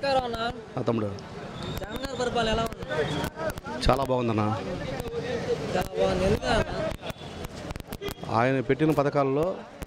నమస్కారం అన్న నా తమ్ముడు జగన్ గారి పరిపాలన ఎలా ఉంది చాలా బాగుందన్న చాలా బాగుంది ఎందుకు అన్న ఆయన పెట్టిన పథకాల్లో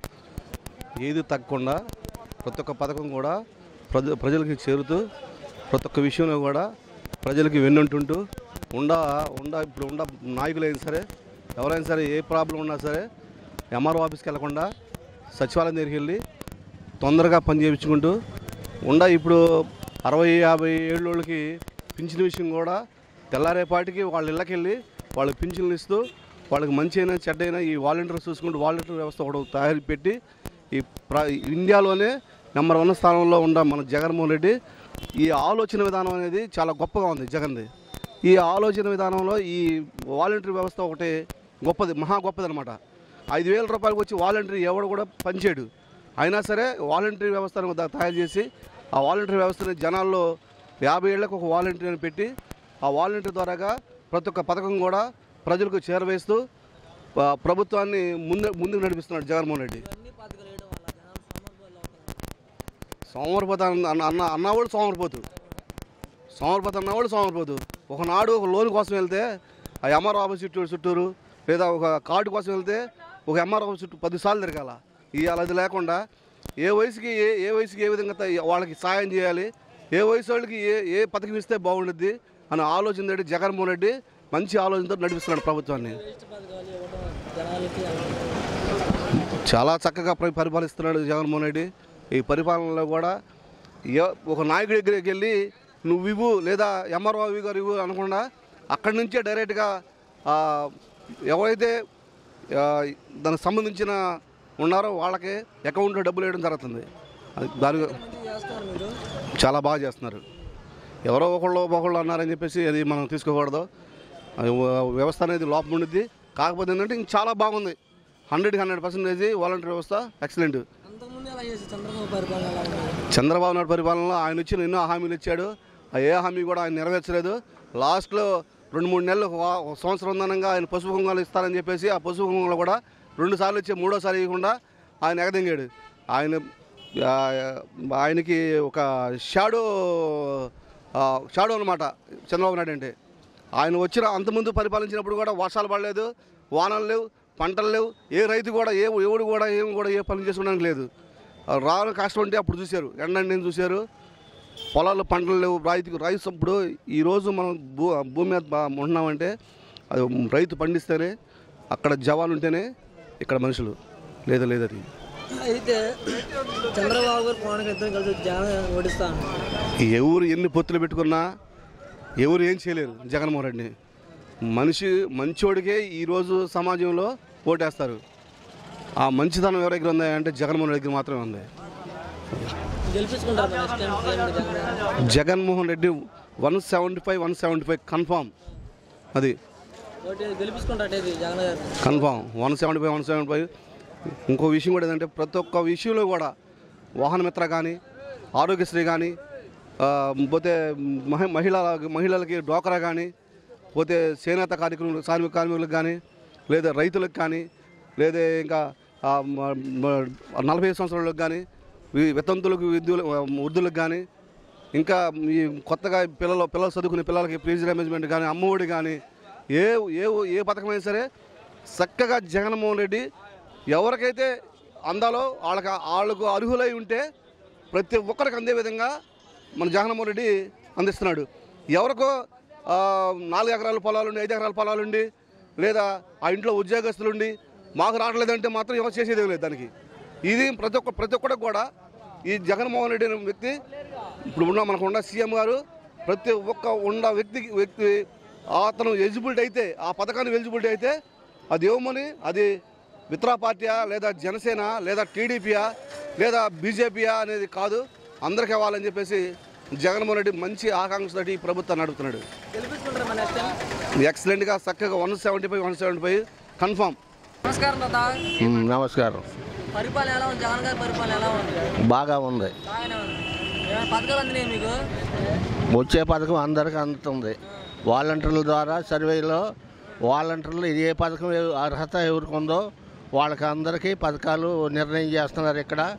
ఏది తగ్గకుండా ప్రతి ఒక్క పథకం కూడా ప్రజ ప్రజలకి చేరుతూ ప్రతి ఒక్క విషయంలో కూడా ప్రజలకి వెన్నుంటుంటూ ఉండ ఉండ ఇప్పుడు ఉండ నాయకులైనా సరే ఎవరైనా సరే ఏ ప్రాబ్లం ఉన్నా సరే ఎంఆర్ఓ ఆఫీస్కి వెళ్లకుండా సచివాలయం దగ్గరికి వెళ్ళి తొందరగా పని చేయించుకుంటూ ఉండ ఇప్పుడు అరవై యాభై ఏళ్ళకి పింఛన్ విషయం కూడా తెల్లారేపాటికి వాళ్ళ ఇళ్ళకి వెళ్ళి వాళ్ళకి పింఛన్లు ఇస్తూ వాళ్ళకి మంచి అయినా చెడ్డ అయినా ఈ వాలంటీర్ చూసుకుంటూ వాలంటీర్ వ్యవస్థ ఒకటి తయారు పెట్టి ఈ ప్ర ఇండియాలోనే నెంబర్ వన్ స్థానంలో ఉన్న మన జగన్మోహన్ రెడ్డి ఈ ఆలోచన విధానం అనేది చాలా గొప్పగా ఉంది జగన్ది ఈ ఆలోచన విధానంలో ఈ వాలంటీర్ వ్యవస్థ ఒకటి గొప్పది మహా గొప్పది అనమాట ఐదు వేల రూపాయలకు వచ్చి వాలంటీర్ ఎవడు కూడా పనిచేయడు అయినా సరే వాలంటీర్ వ్యవస్థను దా- తయారు చేసి ఆ వాలంటీర్ వ్యవస్థని జనాల్లో యాభై ఏళ్ళకు ఒక వాలంటీర్ని పెట్టి ఆ వాలంటీర్ ద్వారాగా ప్రతి ఒక్క పథకం కూడా ప్రజలకు చేరవేస్తూ ఆ, ప్రభుత్వాన్ని ముందు ముందుకు నడిపిస్తున్నాడు జగన్మోహన్ రెడ్డి అన్ని పథకాలు వేయడం వల్ల జనాలు సమర్పణలు అవుతున్నారు సోమరిపోత అన్న అన్న అన్నవాడు సోమరిపోతు సోమరిపోత అన్నవాడు సోమరిపోతు ఒకనాడు ఒక లోన్ కోసం వెళ్తే ఆ ఎంఆర్ ఆఫీస్ చుట్టూ చుట్టూరు లేదా ఒక కార్డు కోసం వెళ్తే ఒక ఎంఆర్ ఆఫీస్ చుట్టూ పదిసార్లు తిరగాల ఇవాళ అది లేకుండా ఏ వయసుకి ఏ ఏ వయసుకి ఏ విధంగా త- వాళ్ళకి సాయం చేయాలి ఏ వయసు వాళ్ళకి ఏ ఏ పథకం ఇస్తే బాగుండుద్ది అనే ఆలోచన తోటి జగన్మోహన్ రెడ్డి మంచి ఆలోచనతో నడిపిస్తున్నాడు ప్రభుత్వాన్ని వేస్ట్ పథకాలు ఇవ్వడం జనాలకి చాలా చక్కగా పరి- పరిపాలిస్తున్నాడు జగన్మోహన్ రెడ్డి ఈ పరిపాలనలో కూడా ఏ- ఒక నాయకుడి దగ్గరికి వెళ్ళి నువ్వు ఇవ్వు లేదా ఎంఆర్ఓ గారు ఇవ్వు అనకుండా అక్కడి నుంచే డైరెక్ట్గా ఆ, ఎవరైతే ఆ, దానికి సంబంధించిన ఉన్నారో వాళ్ళకి అకౌంట్లో డబ్బులు వేయడం జరుగుతుంది అది దాని మంచిగా చేస్తారు మీరు చాలా బాగా చేస్తున్నారు ఎవరో ఒకళ్ళు ఒకళ్ళు అన్నారని చెప్పేసి అది మనం తీసుకోకూడదు అది వ- వ్యవస్థ అనేది లోపం ఉండిద్ది కాకపోతే ఏంటంటే ఇంక చాలా బాగుంది హండ్రెడ్కి హండ్రెడ్ పర్సెంటేజ్ వాలంటీర్ వ్యవస్థ ఎక్సలెంట్ అంతకుముందు ఎలా చేసి చంద్రబాబు పరిపాలన ఎలా ఉంది చంద్రబాబు నాయుడు పరిపాలనలో ఆయన ఇచ్చిన ఎన్నో హామీలు ఇచ్చాడు ఆ ఏ హామీ కూడా ఆయన నెరవేర్చలేదు లాస్ట్లో రెండు మూడు నెలలు ఒక వా- ఒక సంవత్సరం ఉందనంగా ఆయన పసుపు కుంకాలు ఇస్తారని చెప్పేసి ఆ పసుపు కుంకాలు కూడా రెండు సార్లు ఇచ్చి మూడోసారి ఇవ్వకుండా ఆయన ఎగదింగాడు ఆయన ఆ, ఆయనకి ఒక షాడో ఆ, షాడో అనమాట చంద్రబాబు నాయుడు అంటే ఆయన వచ్చిన అంతకుముందు పరిపాలించినప్పుడు కూడా వర్షాలు పడలేదు వానలు లేవు పంటలు లేవు ఏ రైతు కూడా ఏ ఎవడు కూడా ఏం కూడా ఏ పని చేసుకోవడానికి లేదు రాను కష్టం అంటే అప్పుడు చూశారు ఎండండి చూశారు పొలాల్లో పంటలు లేవు రైతుకు రైతు ఇప్పుడు ఈరోజు మనం భూ భూమి మీద బా- ఉంటున్నామంటే అది రైతు పండిస్తేనే అక్కడ జవాలు ఉంటేనే ఇక్కడ మనుషులు లేదు లేదు అది అయితే చంద్రబాబు గారు పవన్ కళ్యాణ్ ఇద్దరు కలిసి జగన్ ఓడిస్తాను ఎవరు ఎన్ని పొత్తులు పెట్టుకున్నా ఎవరు ఏం చేయలేరు జగన్మోహన్ రెడ్డిని మనిషి మంచోడికే ఈరోజు సమాజంలో ఓటేస్తారు ఆ మంచితనం ఎవరి దగ్గర ఉంది అంటే జగన్మోహన్ రెడ్డి దగ్గర మాత్రమే ఉంది గెలిపించుకుంటారు next time CM Jagan Jaganmohan Reddy one seventy five one seventy five confirm అది ఓటు గెలిపించుకుంటారు ఇది జగన్ గారు confirm one seventy five one seventy five ఇంకో విషయం కూడా ఏంటంటే ప్రతి ఒక్క విషయంలో కూడా వాహన మిత్ర కానీ ఆరోగ్యశ్రీ కానీ ఆ, పోతే మహి మహిళ మహిళలకి డోకరా కానీ పోతే చేనేత కార్యక్రమం కార్మిక కార్మికులకు కానీ లేదా రైతులకు కానీ లేదా ఇంకా ఆ, మ- మ- నలభై ఐదు సంవత్సరాలకు కానీ వి- వితంతులకు విద్యులు వృద్ధులకు కానీ ఇంకా ఈ కొత్తగా పిల్లలు పిల్లలు చదువుకునే పిల్లలకి ఫీజు రిమేజ్మెంట్ కానీ అమ్మఒడి కానీ ఏ ఏ ఏ పథకమైనా సరే చక్కగా జగన్మోహన్ రెడ్డి ఎవరికైతే అందాలో వాళ్ళకి వాళ్ళకు అర్హులై ఉంటే ప్రతి ఒక్కరికి అందే విధంగా మన జగన్మోహన్ రెడ్డి అందిస్తున్నాడు ఎవరికో ఆ, నాలుగు ఎకరాల పొలాలుండి ఐదు ఎకరాల పొలాలుండి లేదా ఆ ఇంట్లో ఉద్యోగస్తులుండి మాకు రావట్లేదంటే మాత్రం ఎవరు చేసేది ఏం లేదు దానికి ఇది ప్రతి ఒక్క ప్రతి ఒక్కరికి కూడా ఈ జగన్మోహన్ రెడ్డి అనే వ్యక్తి ఇప్పుడు ఉన్న మనకు ఉన్న సీఎం గారు ప్రతి ఒక్క ఉన్న వ్యక్తికి వ్యక్తి అతను ఎలిజిబిలిటీ అయితే ఆ పథకానికి ఎలిజిబిలిటీ అయితే అది ఇవ్వమని అది మిత్రా పార్టీయా లేదా జనసేన లేదా టీడీపీయా లేదా బీజేపీయా అనేది కాదు అందరికి ఇవ్వాలని చెప్పేసి జగన్మోహన్ రెడ్డి మంచి ఆకాంక్షతోటి ఈ ప్రభుత్వాన్ని నడుపుతున్నాడు గెలిపించుకుంటారు మన నెక్స్ట్ టైం ఎక్సలెంట్గా చక్కగా one seventy five one seventy five confirm నమస్కారం తాత మ్, నమస్కారం పరిపాలన ఎలా ఉంది జగన్ గారి పరిపాలన ఎలా ఉంది బాగా ఉంది బాగానే ఉంది ఏమైనా పథకాలు అందినాయి మీకు వచ్చే పథకం అందరికీ అందుతుంది వాలంటీర్ల ద్వారా సర్వేలో వాలంటీర్లు ఏ పథకం ఎవ- అర్హత ఎవరికి ఉందో వాళ్ళకి అందరికీ పథకాలు నిర్ణయం చేస్తున్నారు ఇక్కడ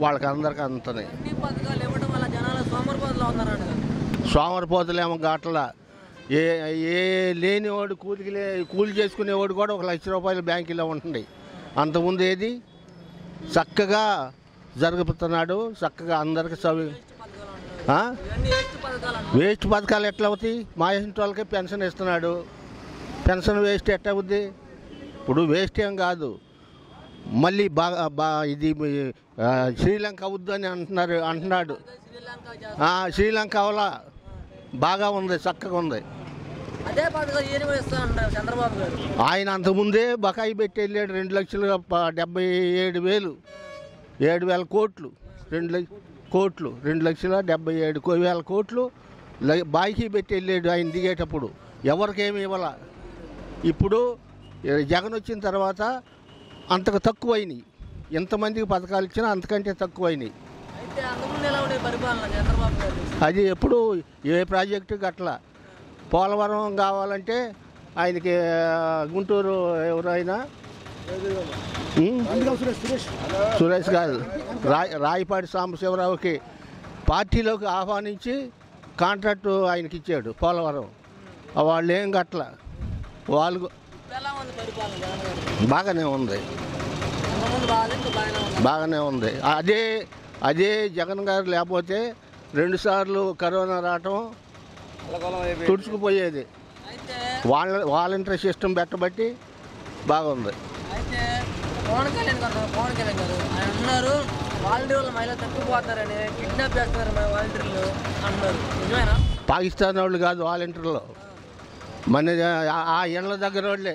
వాళ్ళకి అందరికి అందుతున్నాయి అన్ని పథకాలు ఇవ్వడం వల్ల జనాలు సోమరిపోతులు అవుతున్నారంట కదా. సోమరిపోతులేమో గట్ల ఏ ఏ లేనివాడు కూలికి లే కూలి చేసుకునేవాడు కూడా ఒక లక్ష రూపాయలు బ్యాంకులో ఉంటుంది అంతకుముందు ఏది చక్కగా జరుగుతున్నాడు చక్కగా అందరికి సవి పథకాలు అంటారు ఆ? ఇవన్నీ వేస్ట్ పథకాలు అంటారు వేస్ట్ పథకాలు ఎట్లా అవుతాయి మా ఇంటి వాళ్ళకి పెన్షన్ ఇస్తున్నాడు పెన్షన్ వేస్ట్ ఎట్లా అవుద్ది ఇప్పుడు వేస్ట్ ఏం కాదు మళ్ళీ బాగా బా ఇది ఆ, శ్రీలంక అవుద్దు అని అంటున్నారు అంటున్నాడు శ్రీలంక చేస్తారు. ఆ, శ్రీలంక అవలా బాగా ఉంది చక్కగా ఉంది అదే పథకాలు ఈయన కూడా ఇస్తా అంటారు చంద్రబాబు గారు ఆయన అంతకుముందే బకాయి పెట్టి వెళ్ళాడు రెండు లక్షలు ప- డెబ్బై ఏడు వేలు ఏడు వేల కోట్లు రెండు లక్ష కోట్లు రెండు లక్షల డెబ్బై ఏడు కో- వేల కోట్లు ల- బాకీ పెట్టి వెళ్ళాడు ఆయన దిగేటప్పుడు ఎవరికేమి ఇవ్వాల ఇప్పుడు ఏ, జగన్ వచ్చిన తర్వాత అంతకు తక్కువైనాయి ఎంతమందికి పథకాలు ఇచ్చినా అంతకంటే తక్కువైనాయి అయితే అంతకుముందు ఎలా ఉండే పరిపాలన చంద్రబాబు గారు అది ఎప్పుడు ఏ ప్రాజెక్టు గట్ల పోలవరం కావాలంటే ఆయనకి ఆ, గుంటూరు ఎవరైనా ఉం? సురేష్ కాదు రాయ్ రాయపాటి సాంబశివరావుకి పార్టీలోకి ఆహ్వానించి కాంట్రాక్టు ఆయనకి ఇచ్చాడు పోలవరం ఆ వాళ్ళు ఏం గట్ల వాళ్ళు ఇప్పుడు ఎలా ఉంది పరిపాలన జగన్ గారు బాగానే ఉంది అంతకుముందు బాగాలేదు ఇప్పుడు బాగానే ఉంది బాగానే ఉంది అదే అదే జగన్ గారు లేకపోతే రెండుసార్లు కరోనా రావటం తుడుచుకుపోయేది అయితే వాళ్ళ వాలంటరీ సిస్టమ్ పెట్టబట్టి బాగుంది అయితే పవన్ కళ్యాణ్ గారు పవన్ కళ్యాణ్ గారు ఆయన అన్నారు వాలంటీర్లు మహిళలు తప్పిపోతారని కిడ్నాప్ చేస్తున్నారు మన వాలంటీర్లు అన్నారు నిజమేనా పాకిస్తాన్ వాళ్ళు కాదు వాలంటీర్లో మన ఆ- ఆ ఇళ్ళ దగ్గర వాళ్ళే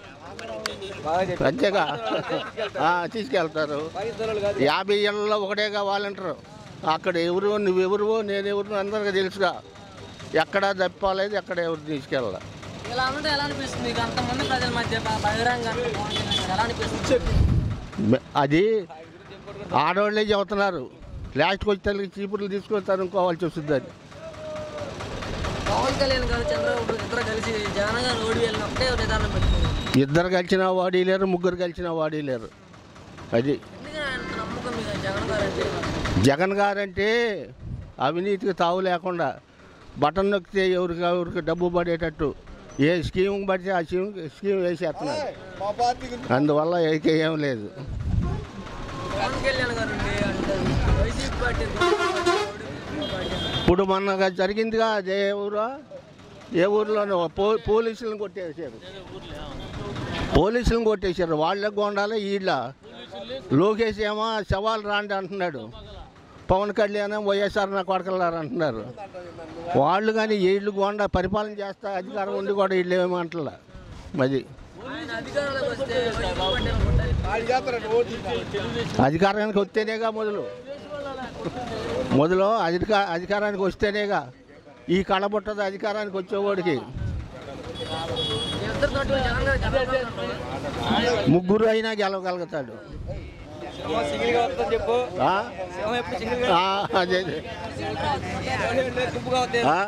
అంతేగా ఆ, తీసుకెళ్తారు యాభై ఏళ్ళలో ఒకటేగా వాలంటీర్ అక్కడ ఎవరు నువ్వెవరువో నేనెవరు అందరికీ తెలుసుగా ఎక్కడ తప్పాలేదు ఎక్కడ ఎవరు తీసుకెళ్ళాలి ఇలా ఉంటే ఎలా అనిపిస్తుంది మీకు అంతమంది ప్రజల మధ్య బ- బహిరంగంగా పవన్ కళ్యాణ్ గారు ఎలా అనిపిస్తుంది మె- అది ఆడవాళ్ళే చెబుతున్నారు లాస్ట్కి వచ్చి తల్లికి చీపుర్లు తీసుకొని తనుకోవాల్సి వస్తుంది అని పవన్ కళ్యాణ్ గారు చంద్రబాబు ఇద్దరు కలిసి జగన్ గారు ఓడి వెళ్ళినప్పుడే విధానం పెట్టుకున్నారు ఇద్దరు కలిసిన వాడి లేరు ముగ్గురు కలిసిన వాడి లేరు అది ఎందుకని ఆయన నమ్మకం మీకు జగన్ గారు అంటే జగన్ గారంటే అవినీతికి తావు లేకుండా బటన్ నొక్కితే ఎవరికి ఎవరికి డబ్బు పడేటట్టు ఏ స్కీమ్ పడితే ఆ స్కీమ్ స్కీమ్ వేసేస్తున్నారు అందువల్ల ఏకే ఏం లేదు పవన్ కళ్యాణ్ గారు ఉండి అంటే వైసీపీ పార్టీ ఇప్పుడు మొన్న జరిగిందిగా అదే ఏ ఊరు ఏ ఊర్లోనూ పో పోలీసులను కొట్టేసారు పోలీసులను కొట్టేశారు వాళ్ళకు కొండాలి వీళ్ళ లోకేష్ ఏమో శవాలు రాండి అంటున్నాడు పవన్ కళ్యాణ్ వైఎస్ఆర్ నా కొడకలారు అంటున్నారు వాళ్ళు కానీ వీళ్ళు గోండా పరిపాలన చేస్తా అధికారం ఉండి కూడా వీళ్ళు ఏమంటలే అది ఆయన అధికారంలోకి వస్తే వైసీపీ పార్టీని కొట్టాలి. అధికారానికి వస్తేనేగా మొదలు మొదలు అధికా అధికారానికి వస్తేనేగా ఈ కళబుట్టది అధికారానికి వచ్చేవాడికి ఇద్దరు తోటి జగన్ గారు చంద్రబాబు గారు ముగ్గురు అయినా గెలవగలుగుతాడు సింగిల్గా వస్తుందని చెప్పు ఆ? ఎప్పుడు సింగిల్ ఆ, అదే అదే. గుంపుగా వస్తే ఆ?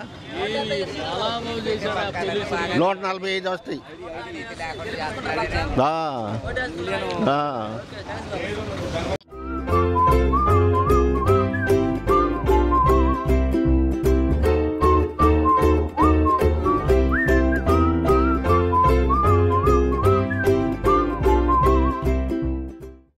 నూట నలభై ఐదు వస్తాయి ఆ. ఆ.